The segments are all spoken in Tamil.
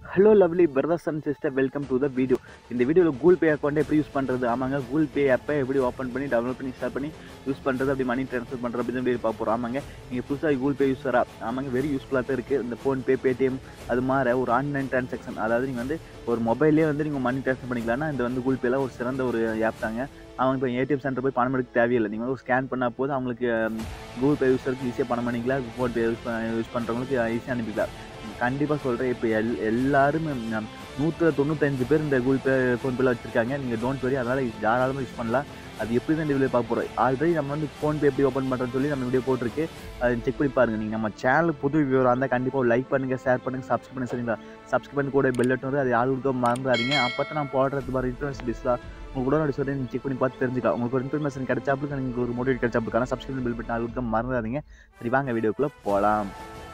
hello lovely brothers and sister welcome to the video இந்த வீடியோவில் கூகுள் பே அக்கௌண்ட் எப்படி யூஸ் பண்ணுறது ஆமாங்க கூகுள் பே ஆப்பை எப்படி ஓப்பன் பண்ணி டவுன்லோட் பண்ணி ஸ்டார்ட் பண்ணி யூஸ் பண்ணுறது அப்படி மணி ட்ரான்ஸ்ஃபர் பண்ணுறது அப்படின்னு சொல்லி பார்க்க போகிறோம் ஆமாங்க நீங்கள் புதுசாக கூகுள் பே யூஸரா ஆமாங்க வெரி யூஸ்ஃபுல்லாக தான் இருக்குது இந்த ஃபோன்பே பேடிஎம் அது மாதிரி ஒரு ஆன்லைன் ட்ரான்சாக்ஷன் அதாவது நீங்கள் வந்து ஒரு மொபைல்லே வந்து நீங்கள் மணி ட்ரான்ஸ்ஃபர் பண்ணிக்கலாம்னா இந்த வந்து கூகுள் பேல ஒரு சிறந்த ஒரு ஆப் தாங்க அவங்க இப்போ ஏடிஎம் சென்டர் போய் பணம் எடுக்க தேவையில்லை நீங்கள் வந்து ஸ்கேன் பண்ணால் போது அவங்களுக்கு கூகுள் பே யூஸருக்கு ஈஸியாக பணம் பண்ணிக்கலாம் ஃபோன் பே யூஸ் யூஸ் பண்ணுறவங்களுக்கு ஈஸியாக அனுப்பிக்கலாம் கண்டிப்பாக சொல்கிறேன் இப்போ எல் எல்லாருமே நூற்று தொண்ணூத்தஞ்சு பேர் இந்த கூகுள் பே ஃபோன்பேல வச்சுருக்காங்க நீங்கள் டோன்ட் வரி அதனால் தாராளமாக யூஸ் பண்ணலாம் அது எப்படி தான் இந்த வீடியோ பார்க்க போகிறோம் ஆல்ரெடி நம்ம வந்து ஃபோன்பே எப்படி ஓப்பன் பண்ணுறோன்னு சொல்லி நம்ம வீடியோ போட்டிருக்கு அதை செக் பண்ணி பாருங்கள் நீங்கள் நம்ம சேனல் புது வியூவராக இருந்தால் கண்டிப்பாக லைக் பண்ணுங்கள் ஷேர் பண்ணுங்கள் சப்ஸ்கிரைப் பண்ணி சரிங்களா சப்ஸ்கிரைப் பண்ணி கூட பெல் பட்டன் அது ஆள் கொடுக்க மறந்துடாதீங்க அப்போ தான் நான் போடுறது மாதிரி இன்ஃபர்மேஷன் டிஸ்லாம் உங்களுக்கு கூட நான் சொல்லி நீங்கள் செக் பண்ணி பார்த்து தெரிஞ்சுக்கலாம் உங்களுக்கு ஒரு இன்ஃபர்மேஷன் கிடைச்சாப்புக்கு உங்களுக்கு ஒரு மோட்டிவேட் கிடைச்சாப்புக்கு ஆனால் சப்ஸ்கிரைப் பெல் பட்டன் ஆள் கொடுக்க மறந்துடாதீங்க சரி வாங்க வீடியோக்குள்ளே போகலாம்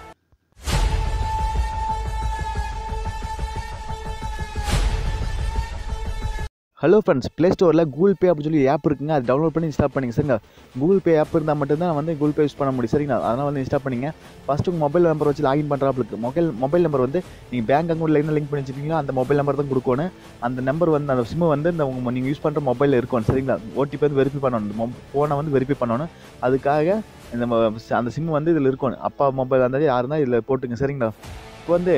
ஹலோ ஃப்ரெண்ட்ஸ் ப்ளே ஸ்டோரில் கூகுள் பே அப்படின்னு சொல்லி ஆப் இருக்குங்க அது டவுன்லோட் பண்ணி இன்ஸ்டால் பண்ணிங்க சரிங்களா கூகுள் பே ஆப் இருந்தால் மட்டும்தான் வந்து கூகுள் பே யூஸ் பண்ண முடியும் சரிங்களா அதனால் வந்து இன்ஸ்டால் பண்ணிங்க ஃபஸ்ட்டு உங்கள் மொபைல் நம்பர் வச்சு லாகின் பண்ணுறாப்புல இருக்குது மொபைல் மொபைல் நம்பர் வந்து நீங்கள் பேங்க் அக்கௌண்ட்டில் என்ன லிங்க் பண்ணி வச்சிருக்கீங்களோ அந்த மொபைல் நம்பர் தான் கொடுக்கணும் அந்த நம்பர் வந்து அந்த சிம்மு வந்து இந்த உங்கள் நீங்கள் யூஸ் பண்ணுற மொபைலில் இருக்கணும் சரிங்களா ஓடிபி வந்து வெரிஃபை பண்ணணும் ஃபோனை வந்து வெரிஃபை பண்ணணும் அதுக்காக இந்த அந்த சிம்மு வந்து இதில் இருக்கணும் அப்பா மொபைல் இருந்தாலும் யாருன்னா இதில் போட்டுங்க சரிங்களா இப்போ வந்து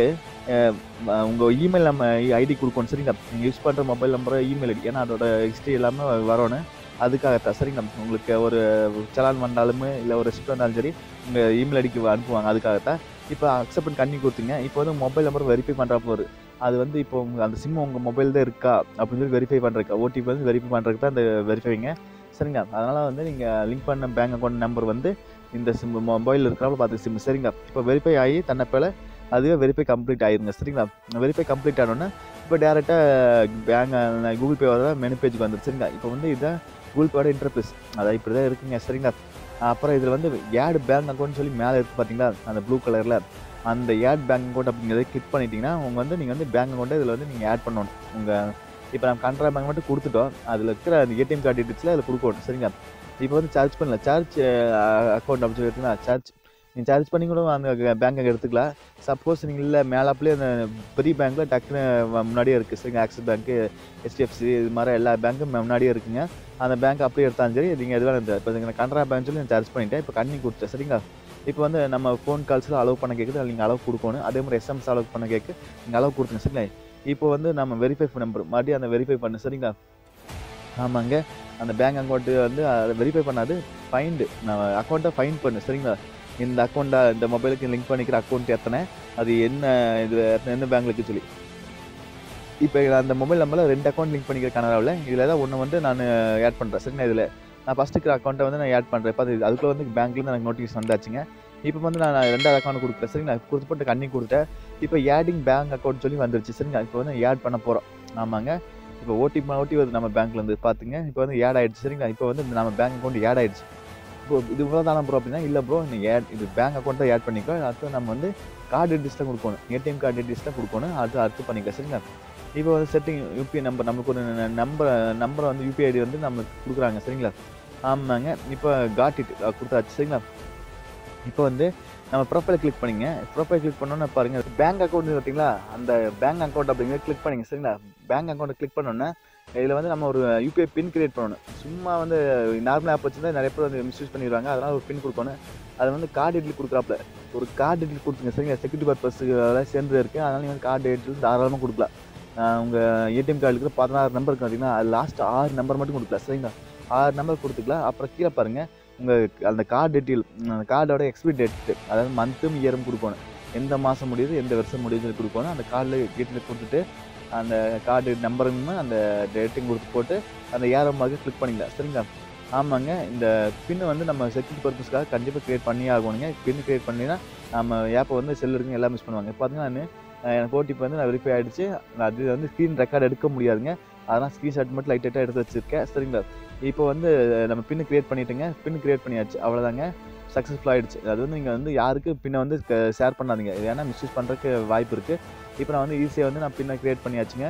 உங்கள் இமெயில் நம்ம ஐடி கொடுக்கணும் சரிங்களா நீங்கள் யூஸ் பண்ணுற மொபைல் நம்பர் இமெயில் ஐடி ஏன்னா அதோட ஹிஸ்ட்ரி எல்லாமே வரணும் அதுக்காகத்தான் சரிங்களா உங்களுக்கு ஒரு சலான் வந்தாலுமே இல்லை ஒரு ரெசிப்ட் வந்தாலும் சரி உங்கள் இமெயில் ஐடிக்கு அனுப்புவாங்க அதுக்காகத்தான் இப்போ அக்செப்ட் பண்ணி கொடுத்தீங்க இப்போ வந்து மொபைல் நம்பர் வெரிஃபை பண்ணுறப்போ ஒரு அது வந்து இப்போ உங்கள் அந்த சிம் உங்கள் மொபைல் தான் இருக்கா அப்படின்னு சொல்லி வெரிஃபை பண்ணுறதுக்கா ஓடிபி வந்து வெரிஃபை பண்ணுறதுக்கு தான் அந்த வெரிஃபைங்க சரிங்களா அதனால் வந்து நீங்கள் லிங்க் பண்ண பேங்க் அக்கௌண்ட் நம்பர் வந்து இந்த சிம் மொபைல் இருக்கிறப்ப பார்த்து சிம் சரிங்களா இப்போ வெரிஃபை ஆகி தன்னை போல் அதுவே வெரிஃபை கம்ப்ளீட் ஆயிருங்க சரிங்களா வெரிஃபை கம்ப்ளீட் ஆனோன்னா இப்போ டேரெக்டாக பேங்க் கூகுள் பே வர மெனு பேஜுக்கு வந்துடும் சரிங்களா இப்போ வந்து இதுதான் கூகுள் பேவோட இன்டர்ஃபேஸ் அதான் இப்படி தான் இருக்குங்க சரிங்களா அப்புறம் இதில் வந்து ஏட் பேங்க் அக்கௌண்ட் சொல்லி மேலே இருக்குது பார்த்தீங்களா அந்த ப்ளூ கலரில் அந்த ஏட் பேங்க் அக்கௌண்ட் அப்படிங்கிறத கிளிக் பண்ணிட்டீங்கன்னா உங்கள் வந்து நீங்கள் வந்து பேங்க் அக்கௌண்ட்டை இதில் வந்து நீங்கள் ஆட் பண்ணணும் உங்கள் இப்போ நம்ம கனரா பேங்க் மட்டும் கொடுத்துட்டோம் அதில் இருக்கிற அந்த ஏடிஎம் கார்டு டீட்டெயில்ஸில் அதில் கொடுக்கணும் சரிங்களா இப்போ வந்து சார்ஜ் பண்ணல சார்ஜ் அக்கௌண்ட் அப்படின்னு சொல்லி எடுத்தீங்கன்னா சார்ஜ் நீங்கள் சார்ஜ் பண்ணி கூட அந்த பேங்க் எடுத்துக்கலாம் சப்போஸ் நீங்கள் இல்லை மேலாப்லேயே அந்த பெரிய பேங்க்கில் டக்குன்னு முன்னாடியே இருக்குது சரிங்க ஆக்சிஸ் பேங்க்கு ஹெச்டிஎஃப்சி இது மாதிரி எல்லா பேங்க்கும் முன்னாடியே இருக்குங்க அந்த பேங்க் அப்படியே எடுத்தாலும் சரி நீங்கள் எது வேணும் இப்போ நீங்கள் கனரா பேங்க் சொல்லி நான் சார்ஜ் பண்ணிட்டேன் இப்போ கண்ணி கொடுத்தேன் சரிங்களா இப்போ வந்து நம்ம ஃபோன் கால்ஸில் அலோவ் பண்ண கேட்குது அதில் நீங்கள் அலோவ் கொடுக்கணும் அதே மாதிரி எஸ்எம்எஸ் அலோவ் பண்ண கேட்கு நீங்கள் அலோவ் கொடுத்துங்க சரிங்களா இப்போ வந்து நம்ம வெரிஃபை நம்பர் மறுபடியும் அந்த வெரிஃபை பண்ணு சரிங்களா ஆமாங்க அந்த பேங்க் அக்கௌண்ட்டு வந்து அதை வெரிஃபை பண்ணாது ஃபைண்டு நான் அக்கௌண்ட்டை ஃபைன் பண்ணு சரிங்களா இந்த அக்கௌண்ட்டை இந்த மொபைலுக்கு லிங்க் பண்ணிக்கிற அக்கௌண்ட் எத்தனை அது என்ன இது எந்த பேங்க்லுக்கு சொல்லி இப்போ அந்த மொபைல் நம்பரில் ரெண்டு அக்கௌண்ட் லிங்க் பண்ணிக்கிற கனடாவில் இதில் தான் ஒன்று வந்து நான் ஆட் பண்ணுறேன் சரிங்களா இதில் நான் ஃபஸ்ட்டு இருக்கிற அக்கௌண்ட்டை வந்து நான் ஆட் பண்ணுறேன் இப்போ அது அதுக்குள்ளே வந்து பேங்க்லேருந்து எனக்கு நோட்டீஸ் வந்தாச்சுங்க இப்போ வந்து நான் ரெண்டாவது அக்கௌண்ட் கொடுக்குறேன் சரிங்களா கொடுத்து போட்டு கண்ணி கொடுத்தேன் இப்போ ஆடிங் பேங்க் அக்கௌண்ட் சொல்லி வந்துருச்சு சரிங்களா இப்போ வந்து ஆட் பண்ண போகிறோம் ஆமாங்க இப்போ ஓடிபி ஓட்டி வருது நம்ம பேங்க்லேருந்து பார்த்துங்க இப்போ வந்து ஆட் ஆகிடுச்சு சரிங்களா இப்போ வந்து நம்ம பேங்க் அக்கௌண்ட் ஆட் ஆகிடுச்சு இப்போ இது இவ்வளோ தானே ப்ரோ அப்படின்னா இல்லை ப்ரோ நீங்கள் ஆட் இது பேங்க் அக்கௌண்ட்டை ஆட் பண்ணிக்கோ அடுத்து நம்ம வந்து கார்டு டீட்டெயில்ஸ் கொடுக்கணும் ஏடிஎம் கார்டு டீட்டெயில்ஸ் தான் கொடுக்கணும் அடுத்து அடுத்து பண்ணிக்கலாம் சரிங்களா இப்போ வந்து செட்டிங் யூபிஐ நம்பர் நமக்கு ஒரு நம்பர் நம்பரை வந்து யூபிஐ ஐடி வந்து நம்மளுக்கு கொடுக்குறாங்க சரிங்களா ஆமாங்க இப்போ காட் இட் கொடுத்தாச்சு சரிங்களா இப்போ வந்து நம்ம ப்ரொஃபைல் கிளிக் பண்ணிங்க ப்ரொஃபைல் கிளிக் பண்ணோன்னே பாருங்கள் பேங்க் அக்கௌண்ட் பார்த்தீங்களா அந்த பேங்க் அக்கௌண்ட் அப்படிங்கிறத கிளிக் பண்ணிங்க சரிங்களா பேங்க் அக்கௌண்ட்டை கிளிக் பண்ணோன்னே இதில் வந்து நம்ம ஒரு யூபிஐ பின் கிரியேட் பண்ணணும் சும்மா வந்து நார்மல் ஆப் வச்சுருந்தா நிறைய பேர் வந்து மிஸ்யூஸ் பண்ணிடுவாங்க அதனால் ஒரு பின் கொடுக்கணும் அதை வந்து கார்டு டீட்டெயில் கொடுக்குறாப்புல ஒரு கார்டு டீட்டெயில் கொடுத்துங்க சரிங்களா செக்யூரிட்டி பர்பஸுக்கு அதெல்லாம் சேர்ந்து இருக்குது அதனால் நீங்கள் வந்து கார்டு டீட்டெயில் தாராளமாக கொடுக்கலாம் உங்கள் ஏடிஎம் கார்டு இருக்கிற பதினாறு நம்பர் இருக்கு பார்த்தீங்கன்னா அது லாஸ்ட் ஆறு நம்பர் மட்டும் கொடுக்கலாம் சரிங்களா ஆறு நம்பர் கொடுத்துக்கலாம் அப்புறம் கீழே பாருங்கள் உங்கள் அந்த கார்டு டீட்டெயில் அந்த கார்டோட எக்ஸ்பிரி டேட்டு அதாவது மந்த்தும் இயரும் கொடுக்கணும் எந்த மாதம் முடியுது எந்த வருஷம் முடியுது கொடுக்கணும் அந்த கார்டில் டீட்டெயில் கொடுத்துட்டு அந்த கார்டு நம்பருன்னு அந்த டேட்டையும் கொடுத்து போட்டு அந்த ஏரோ மார்க்கு கிளிக் பண்ணிக்கலாம் சரிங்களா ஆமாங்க இந்த பின்னு வந்து நம்ம செக்யூரிட்டி பர்பஸ்க்காக கண்டிப்பாக க்ரியேட் பண்ணி ஆகணுங்க பின் க்ரியேட் பண்ணினா நம்ம ஏப்பை வந்து செல் இருக்குங்க எல்லாம் மிஸ் பண்ணுவாங்க இப்போ பார்த்தீங்கன்னா நான் எனக்கு ஓடிபி வந்து நான் வெரிஃபை ஆகிடுச்சு அது வந்து ஸ்க்ரீன் ரெக்கார்டு எடுக்க முடியாதுங்க அதெல்லாம் ஸ்க்ரீன்ஷாட் மட்டும் லைட் லைட்டாக எடுத்து வச்சுருக்கேன் சரிங்களா இப்போ வந்து நம்ம பின்னு க்ரியேட் பண்ணிட்டுங்க பின் க்ரியேட் பண்ணியாச்சு அவ்வளோதாங்க சக்ஸஸ்ஃபுல் ஆகிடுச்சு அது வந்து நீங்கள் வந்து யாருக்கு பின்னை வந்து ஷேர் பண்ணாதீங்க ஏன்னா மிஸ்யூஸ் பண்ணுறதுக்கு வாய்ப்பு இருக்குது இப்போ நான் வந்து ஈஸியாக வந்து நான் பின்னை க்ரியேட் பண்ணியாச்சுங்க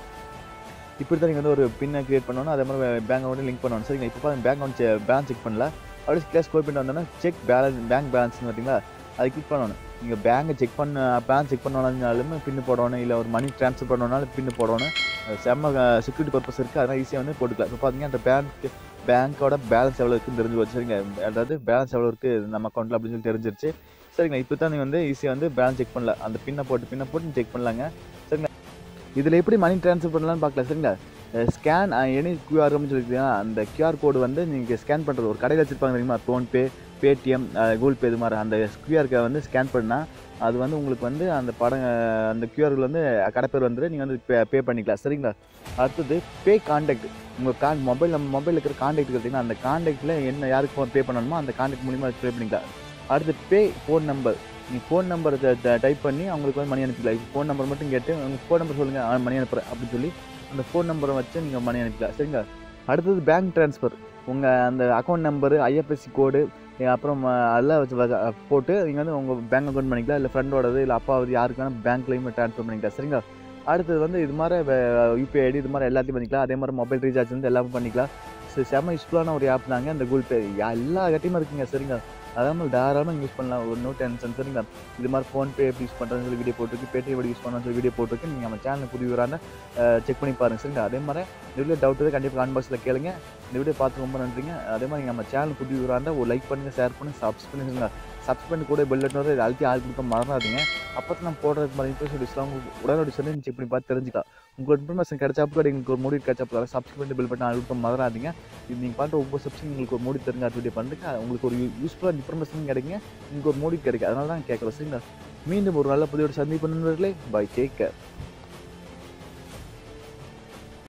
இப்படி தான் நீங்கள் வந்து ஒரு பின்னை க்ரியேட் பண்ணணும் அதே மாதிரி பேங்க் அக்கௌண்ட் லிங்க் பண்ணணும் சரிங்களா இப்போ பாருங்க பேங்க் அக்கௌண்ட் பேலன்ஸ் செக் பண்ணல அப்படியே கிளாஸ் ஸ்கோர் பண்ணிட்டு வந்தோன்னா செக் பேலன்ஸ் பேங்க் பேலன்ஸ்னு பார்த்தீங்களா அது கிளிக் பண்ணணும் நீங்கள் பேங்கை செக் பண்ண பேங்க் செக் பண்ணணும்னாலுமே பின்னு போடணும் இல்லை ஒரு மணி ட்ரான்ஸ்ஃபர் பண்ணணும்னாலும் பின்னு போடணும் அது செம்ம செக்யூரிட்டி பர்பஸ் இருக்குது அதனால் ஈஸியாக வந்து போட்டுக்கலாம் இப்போ பார்த்தீங்கன்னா அந்த பேங்க் பேங்க்கோட பேலன்ஸ் எவ்வளோ இருக்குன்னு தெரிஞ்சு போச்சு சரிங்க அதாவது பேலன்ஸ் எவ்வளோ இருக்குது நம்ம அக்கௌண்ட்டில் அப்படின்னு சொல்லி தெரிஞ்சிருச்சு சரிங்க இப்போ தான் நீங்கள் வந்து ஈஸியாக வந்து பேலன்ஸ் செக் பண்ணல அந்த பின்னை போட்டு பின்னை போட்டு செக் பண்ணலாங்க சரிங்க இதில் எப்படி மணி ட்ரான்ஸ்ஃபர் பண்ணலாம்னு பார்க்கலாம் சரிங்களா ஸ்கேன் எனி கியூஆர் அப்படின்னு சொல்லியிருக்கீங்க அந்த கியூஆர் கோடு வந்து நீங்கள் ஸ்கேன் பண்ணுறது ஒரு கடையில் வச்சுருப்பாங்க தெரியுமா ஃபோன்பே பேடிஎம் கூகுள் பே இது மாதிரி அந்த கியூஆர் வந்து ஸ்கேன் பண்ணால் அது வந்து உங்களுக்கு வந்து அந்த படம் அந்த கியூஆரில் வந்து கடை பேர் வந்து நீங்கள் வந்து பே பே பண்ணிக்கலாம் சரிங்களா அடுத்தது பே காண்டாக்ட் உங்கள் கான் மொபைல் நம்ம மொபைலில் இருக்கிற காண்டாக்ட் பார்த்தீங்கன்னா அந்த காண்டாக்டில் என்ன யாருக்கு ஃபோன் பே பண்ணணுமோ அந்த காண்டாக்ட் மூலிமா பே பண்ணிக்கலாம் அடுத்து பே ஃபோன் நம்பர் நீங்கள் ஃபோன் நம்பர் டைப் பண்ணி அவங்களுக்கு வந்து மணி அனுப்பிக்கலாம் இப்போ ஃபோன் நம்பர் மட்டும் கேட்டு உங்கள் ஃபோன் நம்பர் சொல்லுங்கள் மணி அனுப்புகிறேன் அப்படின்னு சொல்லி அந்த ஃபோன் நம்பரை வச்சு நீங்கள் மணி அனுப்பிக்கலாம் சரிங்களா அடுத்தது பேங்க் ட்ரான்ஸ்ஃபர் உங்கள் அந்த அக்கௌண்ட் நம்பரு ஐஎஃப்எஸ்சி கோடு அப்புறம் அதெல்லாம் வச்சு வ- போட்டு நீங்கள் வந்து உங்கள் பேங்க் அக்கௌண்ட் பண்ணிக்கலாம் இல்லை ஃப்ரெண்டோடது இல்லை அப்பாவது யாருக்கு வேணால் பேங்க்லேயுமே ட்ரான்ஸ்ஃபர் பண்ணிக்கலாம் சரிங்களா அடுத்தது வந்து இது மாதிரி யூபிஐ ஐடி இது மாதிரி எல்லாத்தையும் பண்ணிக்கலாம் அதே மாதிரி மொபைல் ரீசார்ஜ் வந்து எல்லாமே பண்ணிக்கலாம் சரி செம்ம யூஸ்ஃபுல்லான ஒரு ஆப் தாங்க இந்த கூகுள் பே எல்லா கட்டியுமே இருக்குங்க சரிங்களா அதாவது தாராளமாக யூஸ் பண்ணலாம் ஒரு நோ டென்ஷன் சரிங்களா இது மாதிரி ஃபோன்பே எப்படி யூஸ் பண்ணுறதுன்னு சொல்லி வீடியோ போட்டிருக்கு பேடிஎம் எப்படி யூஸ் பண்ணணும்னு சொல்லி வீடியோ போட்டிருக்கு நீங்கள் நம்ம சேனல் புதிய வரான செக் பண்ணி பாருங்க சரிங்களா அதே மாதிரி இந்த வீடியோ டவுட் வந்து கண்டிப்பாக கான் பாக்ஸில் கேளுங்க இந்த வீடியோ பார்த்து ரொம்ப நன்றிங்க அதே மாதிரி நம்ம சேனல் புதிய வராண்டா ஒரு லைக் பண்ணுங்கள் ஷேர் பண்ணுங்கள் சப்ஸ்கிரைப் பண்ணுங்க சப்ஸ்கிரைப் பண்ணி கூட பெல் பட்டன் வரை அழுத்தி ஆள் கொடுக்க மறந்துடாதீங்க அப்போ தான் நம்ம போடுறது மாதிரி இன்ஃபர்மேஷன் உங்களுக்கு உடனடி சொல்லி செக் பண்ணி பார்த்து தெரிஞ்சுக்கலாம் உங்களுக்கு இன்ஃபர்மேஷன் கிடைச்சப்போ உங்களுக்கு ஒரு மூடி கிடைச்சப்போ சப்ஸ்கிரைப் பண்ணி பெல் பட்டன் ஆள் கொடுக்க மறந்துடாதீங்க இது நீங்கள் பண்ணுற ஒவ்வொரு சப்ஸ்கிரைப் உங்களுக்கு ஒரு மூடி தெரிஞ்ச வீடியோ பண்ணுறதுக்கு உங்களுக்கு ஒரு யூஸ்ஃபுல்லாக இன்ஃபர்மேஷன் கிடைக்குங்க உங்களுக்கு ஒரு மூடி கிடைக்கும் அதனால தான் கேட்கல சரிங்களா மீண்டும் ஒரு நல்ல புதியோட சந்திப்பு நண்பர்களே பை டேக் கேர்